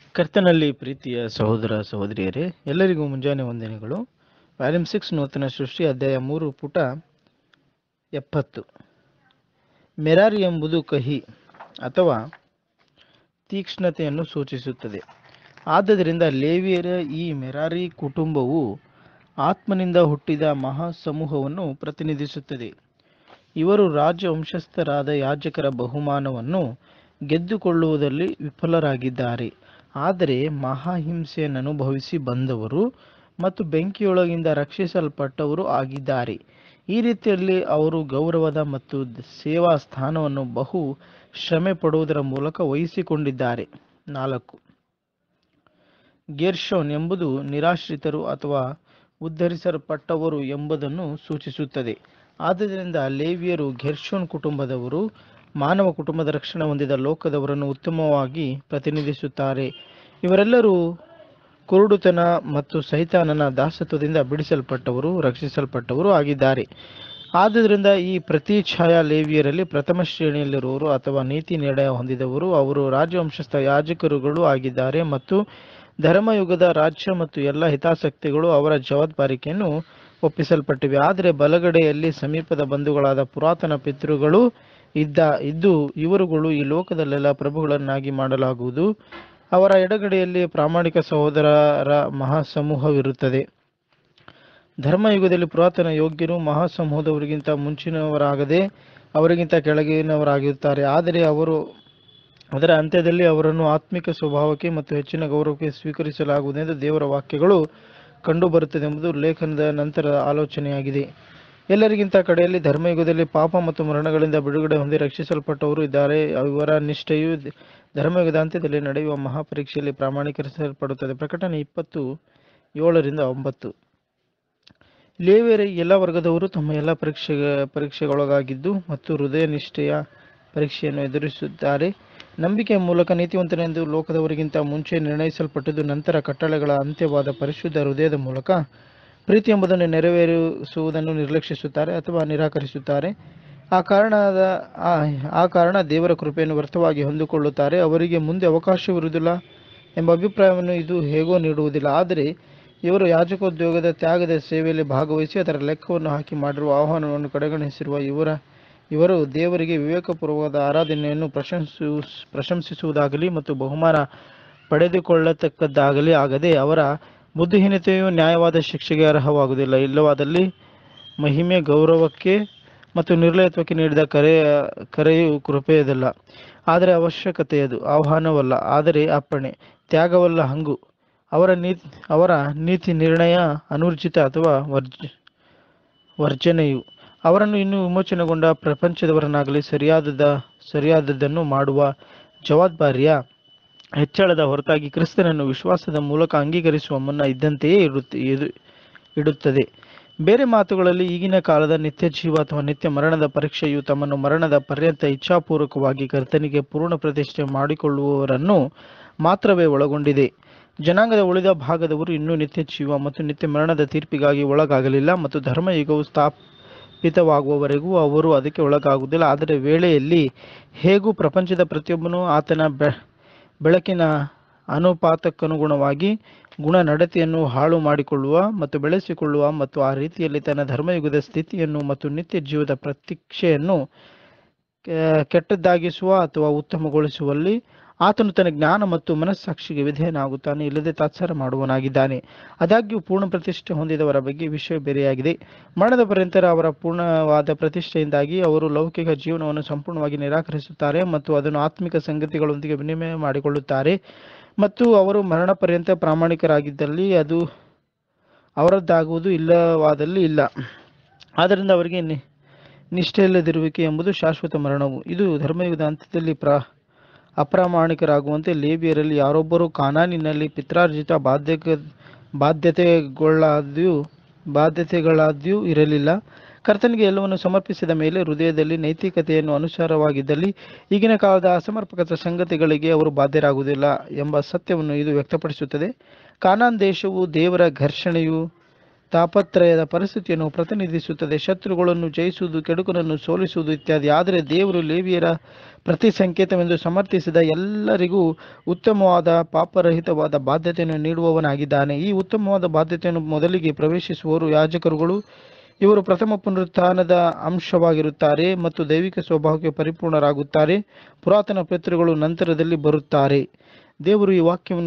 ಕರ್ತನಲ್ಲಿ ಪ್ರೀತಿಯ ಸಹೋದರ ಸಹೋದರಿಯರೇ ಎಲ್ಲರಿಗೂ ಮುಂಜಾನೆ ವಂದನೆಗಳು ವ್ಯಾಲ್ಯೂಮ್ ಸಿಕ್ಸ್ ನೂತನ ಸೃಷ್ಟಿ ಅಧ್ಯಾಯ ಮೂರು ಪುಟ ಎಪ್ಪತ್ತು ಮೆರಾರಿ ಎಂಬುದು ಕಹಿ ಅಥವಾ ತೀಕ್ಷ್ಣತೆಯನ್ನು ಸೂಚಿಸುತ್ತದೆ ಆದ್ದರಿಂದ ಲೇವಿಯರ ಈ ಮೆರಾರಿ ಕುಟುಂಬವು ಆತ್ಮನಿಂದ ಹುಟ್ಟಿದ ಮಹಾಸಮೂಹವನ್ನು ಪ್ರತಿನಿಧಿಸುತ್ತದೆ ಇವರು ರಾಜವಂಶಸ್ಥರಾದ ಯಾಜಕರ ಬಹುಮಾನವನ್ನು ಗೆದ್ದುಕೊಳ್ಳುವುದರಲ್ಲಿ ವಿಫಲರಾಗಿದ್ದಾರೆ ಆದರೆ ಮಹಾಹಿಂಸೆಯನ್ನು ಅನುಭವಿಸಿ ಬಂದವರು ಮತ್ತು ಬೆಂಕಿಯೊಳಗಿಂದ ರಕ್ಷಿಸಲ್ಪಟ್ಟವರು ಆಗಿದ್ದಾರೆ ಈ ರೀತಿಯಲ್ಲಿ ಅವರು ಗೌರವದ ಮತ್ತು ಸೇವಾ ಸ್ಥಾನವನ್ನು ಬಹು ಶ್ರಮೆ ಪಡುವುದರ ಮೂಲಕ ವಹಿಸಿಕೊಂಡಿದ್ದಾರೆ ನಾಲ್ಕು ಗೇರ್ಶೋನ್ ಎಂಬುದು ನಿರಾಶ್ರಿತರು ಅಥವಾ ಉದ್ಧರಿಸಲ್ಪಟ್ಟವರು ಎಂಬುದನ್ನು ಸೂಚಿಸುತ್ತದೆ ಆದ್ದರಿಂದ ಲೇವಿಯರು ಗೆರ್ಶೋನ್ ಕುಟುಂಬದವರು ಮಾನವ ಕುಟುಂಬದ ರಕ್ಷಣೆ ಹೊಂದಿದ ಲೋಕದವರನ್ನು ಉತ್ತಮವಾಗಿ ಪ್ರತಿನಿಧಿಸುತ್ತಾರೆ ಇವರೆಲ್ಲರೂ ಕುರುಡುತನ ಮತ್ತು ಸೈತಾನನ ದಾಸತ್ವದಿಂದ ಬಿಡಿಸಲ್ಪಟ್ಟವರು ರಕ್ಷಿಸಲ್ಪಟ್ಟವರು ಆಗಿದ್ದಾರೆ ಆದ್ದರಿಂದ ಈ ಪ್ರತಿಛಾಯ ಲೇವಿಯರಲ್ಲಿ ಪ್ರಥಮ ಶ್ರೇಣಿಯಲ್ಲಿರುವವರು ಅಥವಾ ನೀತಿ ನಿರ್ಣಯ ಹೊಂದಿದವರು ಅವರು ರಾಜವಂಶಸ್ಥ ಯಾಜಕರುಗಳು ಆಗಿದ್ದಾರೆ ಮತ್ತು ಧರ್ಮಯುಗದ ರಾಜ್ಯ ಮತ್ತು ಎಲ್ಲ ಹಿತಾಸಕ್ತಿಗಳು ಅವರ ಜವಾಬ್ದಾರಿಕೆಯನ್ನು ಒಪ್ಪಿಸಲ್ಪಟ್ಟಿವೆ ಆದರೆ ಬಲಗಡೆಯಲ್ಲಿ ಸಮೀಪದ ಬಂಧುಗಳಾದ ಪುರಾತನ ಪಿತೃಗಳು ಇದ್ದ ಇದ್ದು ಇವರುಗಳು ಈ ಲೋಕದಲ್ಲೆಲ್ಲ ಪ್ರಭುಗಳನ್ನಾಗಿ ಮಾಡಲಾಗುವುದು ಅವರ ಎಡಗಡೆಯಲ್ಲಿ ಪ್ರಾಮಾಣಿಕ ಸಹೋದರರ ಮಹಾಸಮೂಹವಿರುತ್ತದೆ ಧರ್ಮಯುಗದಲ್ಲಿ ಪುರಾತನ ಯೋಗ್ಯರು ಮಹಾಸಮೂಹದವರಿಗಿಂತ ಮುಂಚಿನವರಾಗದೆ ಅವರಿಗಿಂತ ಕೆಳಗಿನವರಾಗಿರುತ್ತಾರೆ ಆದರೆ ಅವರು ಅದರ ಅಂತ್ಯದಲ್ಲಿ ಅವರನ್ನು ಆತ್ಮಿಕ ಸ್ವಭಾವಕ್ಕೆ ಮತ್ತು ಹೆಚ್ಚಿನ ಗೌರವಕ್ಕೆ ಸ್ವೀಕರಿಸಲಾಗುವುದೆಂದು ದೇವರ ವಾಕ್ಯಗಳು ಕಂಡುಬರುತ್ತದೆ ಎಂಬುದು ಲೇಖನದ ನಂತರದ ಆಲೋಚನೆಯಾಗಿದೆ ಎಲ್ಲರಿಗಿಂತ ಕಡೆಯಲ್ಲಿ ಧರ್ಮಯುಗದಲ್ಲಿ ಪಾಪ ಮತ್ತು ಮರಣಗಳಿಂದ ಬಿಡುಗಡೆ ಹೊಂದಿ ರಕ್ಷಿಸಲ್ಪಟ್ಟವರು ಇದ್ದಾರೆ ಇವರ ನಿಷ್ಠೆಯು ಧರ್ಮಯುಗದ ಅಂತ್ಯದಲ್ಲಿ ನಡೆಯುವ ಮಹಾಪರೀಕ್ಷೆಯಲ್ಲಿ ಪ್ರಾಮಾಣೀಕರಿಸಲ್ಪಡುತ್ತದೆ ಪ್ರಕಟಣೆ ಇಪ್ಪತ್ತು ಏಳರಿಂದ ಒಂಬತ್ತು ಲೇವಿಯರ ಎಲ್ಲ ವರ್ಗದವರು ತಮ್ಮ ಎಲ್ಲ ಪರೀಕ್ಷೆ ಪರೀಕ್ಷೆಗೊಳಗಾಗಿದ್ದು ಮತ್ತು ಹೃದಯ ನಿಷ್ಠೆಯ ಪರೀಕ್ಷೆಯನ್ನು ಎದುರಿಸುತ್ತಾರೆ ನಂಬಿಕೆಯ ಮೂಲಕ ನೀತಿವಂತನೆಂದು ಲೋಕದವರಿಗಿಂತ ಮುಂಚೆ ನಿರ್ಣಯಿಸಲ್ಪಟ್ಟದ್ದು ನಂತರ ಕಟ್ಟಳೆಗಳ ಅಂತ್ಯವಾದ ಪರಿಶುದ್ಧ ಹೃದಯದ ಮೂಲಕ ಪ್ರೀತಿ ಎಂಬುದನ್ನು ನೆರವೇರಿಸುವುದನ್ನು ನಿರ್ಲಕ್ಷಿಸುತ್ತಾರೆ ಅಥವಾ ನಿರಾಕರಿಸುತ್ತಾರೆ ಆ ಕಾರಣದ ಆ ಆ ಕಾರಣ ದೇವರ ಕೃಪೆಯನ್ನು ವ್ಯರ್ಥವಾಗಿ ಹೊಂದಿಕೊಳ್ಳುತ್ತಾರೆ ಅವರಿಗೆ ಮುಂದೆ ಅವಕಾಶವಿರುವುದಿಲ್ಲ ಎಂಬ ಅಭಿಪ್ರಾಯವನ್ನು ಇದು ಹೇಗೋ ನೀಡುವುದಿಲ್ಲ ಆದರೆ ಇವರು ಯಾಜಕೋದ್ಯೋಗದ ತ್ಯಾಗದ ಸೇವೆಯಲ್ಲಿ ಭಾಗವಹಿಸಿ ಅದರ ಲೆಕ್ಕವನ್ನು ಹಾಕಿ ಮಾಡಿರುವ ಆಹ್ವಾನವನ್ನು ಕಡೆಗಣಿಸಿರುವ ಇವರ ಇವರು ದೇವರಿಗೆ ವಿವೇಕಪೂರ್ವಕವಾದ ಆರಾಧನೆಯನ್ನು ಪ್ರಶಂಸು ಪ್ರಶಂಸಿಸುವುದಾಗಲಿ ಮತ್ತು ಬಹುಮಾನ ಪಡೆದುಕೊಳ್ಳತಕ್ಕದ್ದಾಗಲಿ ಆಗದೆ ಅವರ ಬುದ್ಧಿಹೀನತೆಯು ನ್ಯಾಯವಾದ ಶಿಕ್ಷೆಗೆ ಅರ್ಹವಾಗುವುದಿಲ್ಲ ಇಲ್ಲವಾದಲ್ಲಿ ಮಹಿಮೆ ಗೌರವಕ್ಕೆ ಮತ್ತು ನಿರ್ಲಯತ್ವಕ್ಕೆ ನೀಡಿದ ಕರೆಯ ಕರೆಯು ಕೃಪೆಯದಲ್ಲ ಆದರೆ ಅವಶ್ಯಕತೆಯದು ಆಹ್ವಾನವಲ್ಲ ಆದರೆ ಅಪ್ಪಣೆ ತ್ಯಾಗವಲ್ಲ ಹಂಗು ಅವರ ನೀತಿ ಅವರ ನೀತಿ ನಿರ್ಣಯ ಅನೂರ್ಜಿತ ಅಥವಾ ವರ್ಜ ವರ್ಜನೆಯು ಅವರನ್ನು ಇನ್ನೂ ವಿಮೋಚನೆಗೊಂಡ ಪ್ರಪಂಚದವರನ್ನಾಗಲಿ ಸರಿಯಾದದ ಸರಿಯಾದದ್ದನ್ನು ಮಾಡುವ ಜವಾಬ್ದಾರಿಯ ಹೆಚ್ಚಳದ ಹೊರತಾಗಿ ಕ್ರಿಸ್ತನನ್ನು ವಿಶ್ವಾಸದ ಮೂಲಕ ಅಂಗೀಕರಿಸುವ ಮುನ್ನ ಇದ್ದಂತೆಯೇ ಇರುತ್ತೆ ಇದು ಇಡುತ್ತದೆ ಬೇರೆ ಮಾತುಗಳಲ್ಲಿ ಈಗಿನ ಕಾಲದ ನಿತ್ಯ ಜೀವ ಅಥವಾ ನಿತ್ಯ ಮರಣದ ಪರೀಕ್ಷೆಯು ತಮ್ಮನ್ನು ಮರಣದ ಪರ್ಯಂತ ಇಚ್ಛಾಪೂರ್ವಕವಾಗಿ ಕರ್ತನಿಗೆ ಪೂರ್ಣ ಪ್ರತಿಷ್ಠೆ ಮಾಡಿಕೊಳ್ಳುವವರನ್ನು ಮಾತ್ರವೇ ಒಳಗೊಂಡಿದೆ ಜನಾಂಗದ ಉಳಿದ ಭಾಗದವರು ಇನ್ನೂ ನಿತ್ಯ ಜೀವ ಮತ್ತು ನಿತ್ಯ ಮರಣದ ತೀರ್ಪಿಗಾಗಿ ಒಳಗಾಗಲಿಲ್ಲ ಮತ್ತು ಧರ್ಮಯುಗವು ಸ್ಥಾಪಿತವಾಗುವವರೆಗೂ ಅವರು ಅದಕ್ಕೆ ಒಳಗಾಗುವುದಿಲ್ಲ ಆದರೆ ವೇಳೆಯಲ್ಲಿ ಹೇಗೂ ಪ್ರಪಂಚದ ಪ್ರತಿಯೊಬ್ಬನೂ ಆತನ ಬೆ ಬೆಳಕಿನ ಅನುಪಾತಕ್ಕನುಗುಣವಾಗಿ ಗುಣ ನಡತೆಯನ್ನು ಹಾಳು ಮಾಡಿಕೊಳ್ಳುವ ಮತ್ತು ಬೆಳೆಸಿಕೊಳ್ಳುವ ಮತ್ತು ಆ ರೀತಿಯಲ್ಲಿ ತನ್ನ ಧರ್ಮಯುಗದ ಸ್ಥಿತಿಯನ್ನು ಮತ್ತು ನಿತ್ಯ ಜೀವದ ಪ್ರತೀಕ್ಷೆಯನ್ನು ಕೆಟ್ಟದ್ದಾಗಿಸುವ ಅಥವಾ ಉತ್ತಮಗೊಳಿಸುವಲ್ಲಿ ಆತನು ತನ್ನ ಜ್ಞಾನ ಮತ್ತು ಮನಸ್ಸಾಕ್ಷಿಗೆ ವಿಧೇಯನಾಗುತ್ತಾನೆ ಇಲ್ಲದೆ ತಾತ್ಸಾರ ಮಾಡುವನಾಗಿದ್ದಾನೆ ಆದಾಗ್ಯೂ ಪೂರ್ಣ ಪ್ರತಿಷ್ಠೆ ಹೊಂದಿದವರ ಬಗ್ಗೆ ವಿಷಯ ಬೇರೆಯಾಗಿದೆ ಮರಣದ ಪರ್ಯಂತರ ಅವರ ಪೂರ್ಣವಾದ ಪ್ರತಿಷ್ಠೆಯಿಂದಾಗಿ ಅವರು ಲೌಕಿಕ ಜೀವನವನ್ನು ಸಂಪೂರ್ಣವಾಗಿ ನಿರಾಕರಿಸುತ್ತಾರೆ ಮತ್ತು ಅದನ್ನು ಆತ್ಮಿಕ ಸಂಗತಿಗಳೊಂದಿಗೆ ವಿನಿಮಯ ಮಾಡಿಕೊಳ್ಳುತ್ತಾರೆ ಮತ್ತು ಅವರು ಮರಣ ಪರ್ಯಂತ ಪ್ರಾಮಾಣಿಕರಾಗಿದ್ದಲ್ಲಿ ಅದು ಅವರದ್ದಾಗುವುದು ಇಲ್ಲವಾದಲ್ಲಿ ಇಲ್ಲ ಆದ್ದರಿಂದ ಅವರಿಗೆ ನಿ ನಿಷ್ಠೆಯಿಲ್ಲದಿರುವಿಕೆ ಎಂಬುದು ಶಾಶ್ವತ ಮರಣವು ಇದು ಧರ್ಮಯುಗದ ಅಂತ್ಯದಲ್ಲಿ ಪ್ರ ಅಪ್ರಾಮಾಣಿಕರಾಗುವಂತೆ ಲೇಬಿಯರಲ್ಲಿ ಯಾರೊಬ್ಬರೂ ಕಾನಾನಿನಲ್ಲಿ ಪಿತ್ರಾರ್ಜಿತ ಬಾಧ್ಯಕ ಬಾಧ್ಯತೆಗೊಳ್ಳಾದ್ಯೂ ಬಾಧ್ಯತೆಗಳಾದ್ಯೂ ಇರಲಿಲ್ಲ ಕರ್ತನಿಗೆ ಎಲ್ಲವನ್ನು ಸಮರ್ಪಿಸಿದ ಮೇಲೆ ಹೃದಯದಲ್ಲಿ ನೈತಿಕತೆಯನ್ನು ಅನುಸಾರವಾಗಿದ್ದಲ್ಲಿ ಈಗಿನ ಕಾಲದ ಅಸಮರ್ಪಕತ ಸಂಗತಿಗಳಿಗೆ ಅವರು ಬಾಧ್ಯರಾಗುವುದಿಲ್ಲ ಎಂಬ ಸತ್ಯವನ್ನು ಇದು ವ್ಯಕ್ತಪಡಿಸುತ್ತದೆ ಕಾನಾನ್ ದೇಶವು ದೇವರ ಘರ್ಷಣೆಯು ತಾಪತ್ರಯದ ಪರಿಸ್ಥಿತಿಯನ್ನು ಪ್ರತಿನಿಧಿಸುತ್ತದೆ ಶತ್ರುಗಳನ್ನು ಜಯಿಸುವುದು ಕೆಡುಕನನ್ನು ಸೋಲಿಸುವುದು ಇತ್ಯಾದಿ ಆದರೆ ದೇವರು ಲೇವಿಯರ ಪ್ರತಿ ಸಂಕೇತವೆಂದು ಸಮರ್ಥಿಸಿದ ಎಲ್ಲರಿಗೂ ಉತ್ತಮವಾದ ಪಾಪರಹಿತವಾದ ಬಾಧ್ಯತೆಯನ್ನು ನೀಡುವವನಾಗಿದ್ದಾನೆ ಈ ಉತ್ತಮವಾದ ಬಾಧ್ಯತೆಯನ್ನು ಮೊದಲಿಗೆ ಪ್ರವೇಶಿಸುವವರು ಯಾಜಕರುಗಳು ಇವರು ಪ್ರಥಮ ಪುನರುತ್ಥಾನದ ಅಂಶವಾಗಿರುತ್ತಾರೆ ಮತ್ತು ದೈವಿಕ ಸ್ವಭಾವಕ್ಕೆ ಪರಿಪೂರ್ಣರಾಗುತ್ತಾರೆ ಪುರಾತನ ಪಿತೃಗಳು ನಂತರದಲ್ಲಿ ಬರುತ್ತಾರೆ ದೇವರು ಈ ವಾಕ್ಯವನ್ನು